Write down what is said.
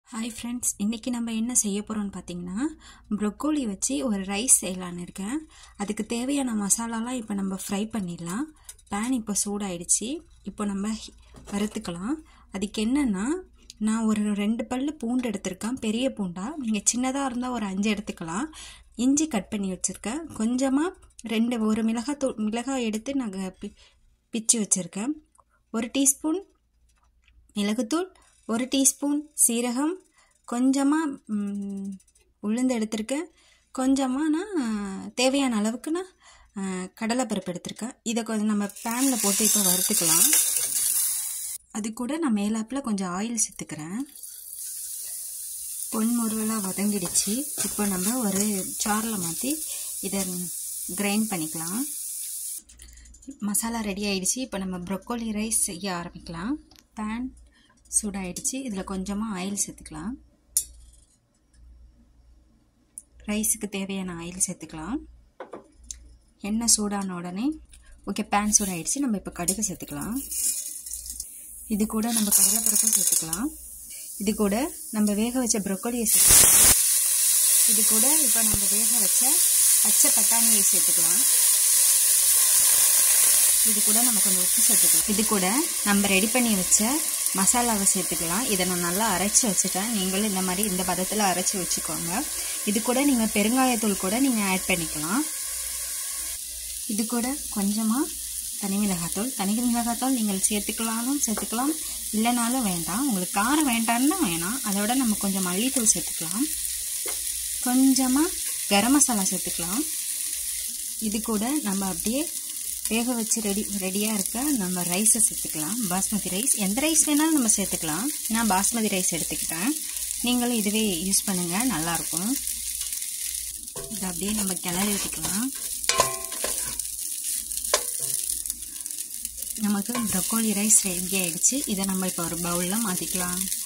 hi friends இன்றைக்கி நம்ம என்ன செய்ய போகிறோம்னு பார்த்தீங்கன்னா ப்ரொக்கோலி வச்சு ஒரு ரைஸ் செய்யலான்னு இருக்கேன் அதுக்கு தேவையான மசாலாலாம் இப்போ நம்ம ஃப்ரை பண்ணிடலாம் பேன் இப்போ சூடாயிடுச்சு இப்போ நம்ம வறுத்துக்கலாம் அதுக்கு என்னென்னா நான் ஒரு ரெண்டு பல் பூண்டு எடுத்திருக்கேன் பெரிய பூண்டா நீங்கள் சின்னதாக இருந்தால் ஒரு அஞ்சு எடுத்துக்கலாம் இஞ்சி கட் பண்ணி வச்சுருக்கேன் கொஞ்சமாக ரெண்டு ஒரு மிளகாய் மிளகாய் எடுத்து நாங்கள் பி பிச்சு வச்சுருக்கேன் ஒரு டீஸ்பூன் மிளகுத்தூள் ஒரு டீஸ்பூன் சீரகம் கொஞ்சமாக உளுந்து எடுத்திருக்கேன் கொஞ்சமாக நான் தேவையான அளவுக்கு நான் கடலைப்பருப்பு எடுத்திருக்கேன் இதை கொஞ்சம் நம்ம பேனில் போட்டு இப்போ வறுத்துக்கலாம் அது கூட நான் மேலாப்பில் கொஞ்சம் ஆயில் சேர்த்துக்கிறேன் பொன் முருவலாக வதங்கிடுச்சு இப்போ நம்ம ஒரு சாரில் மாற்றி இதை கிரைண்ட் பண்ணிக்கலாம் மசாலா ரெடி ஆகிடுச்சு இப்போ நம்ம ப்ரொக்கோலி ரைஸ் செய்ய ஆரம்பிக்கலாம் பேன் சூடாயிடுச்சு இதில் கொஞ்சமாக ஆயில் சேர்த்துக்கலாம் ரைஸுக்கு தேவையான ஆயில் சேர்த்துக்கலாம் எண்ணெய் சூடான உடனே ஓகே பேன் சூடாயிடுச்சு நம்ம இப்போ கடுகு சேர்த்துக்கலாம் இது கூட நம்ம கடலைப்பருப்பும் சேர்த்துக்கலாம் இது கூட நம்ம வேக வச்ச ப்ரொக்கோலியை சேர்த்துக்கலாம் இது கூட இப்போ நம்ம வேக வச்ச பச்சை பட்டாணியை சேர்த்துக்கலாம் இது கூட நம்ம கொஞ்சம் உப்பு சேர்த்துக்கலாம் இது கூட நம்ம ரெடி பண்ணி வச்ச மசாலாவை சேர்த்துக்கலாம் இதை நான் நல்லா அரைச்சி வச்சுட்டேன் நீங்களும் இந்த மாதிரி இந்த பதத்தில் அரைச்சி வச்சுக்கோங்க இது கூட நீங்கள் பெருங்காயத்தூள் கூட நீங்கள் ஆட் பண்ணிக்கலாம் இது கூட கொஞ்சமாக தனி மிளகாத்தூள் தனி மிளகாத்தூள் நீங்கள் சேர்த்துக்கலாலும் சேர்த்துக்கலாம் இல்லைனாலும் வேண்டாம் உங்களுக்கு காரம் வேண்டாம்னா வேணாம் அதோட நம்ம கொஞ்சம் மல்லித்தூள் சேர்த்துக்கலாம் கொஞ்சமாக கரம் மசாலா சேர்த்துக்கலாம் இது கூட நம்ம அப்படியே வேக வச்சு ரெடி ரெடியாக இருக்க நம்ம ரைஸை சேர்த்துக்கலாம் பாஸ்மதி ரைஸ் எந்த ரைஸ் வேணாலும் நம்ம சேர்த்துக்கலாம் நான் பாஸ்மதி ரைஸ் எடுத்துக்கிட்டேன் நீங்களும் இதுவே யூஸ் பண்ணுங்கள் நல்லாயிருக்கும் இதை அப்படியே நம்ம கிளறி விட்டுக்கலாம் நமக்கு ப்ரொக்கோலி ரைஸ் ரெடி ஆகிடுச்சு இதை நம்ம இப்போ ஒரு பவுலில் மாற்றிக்கலாம்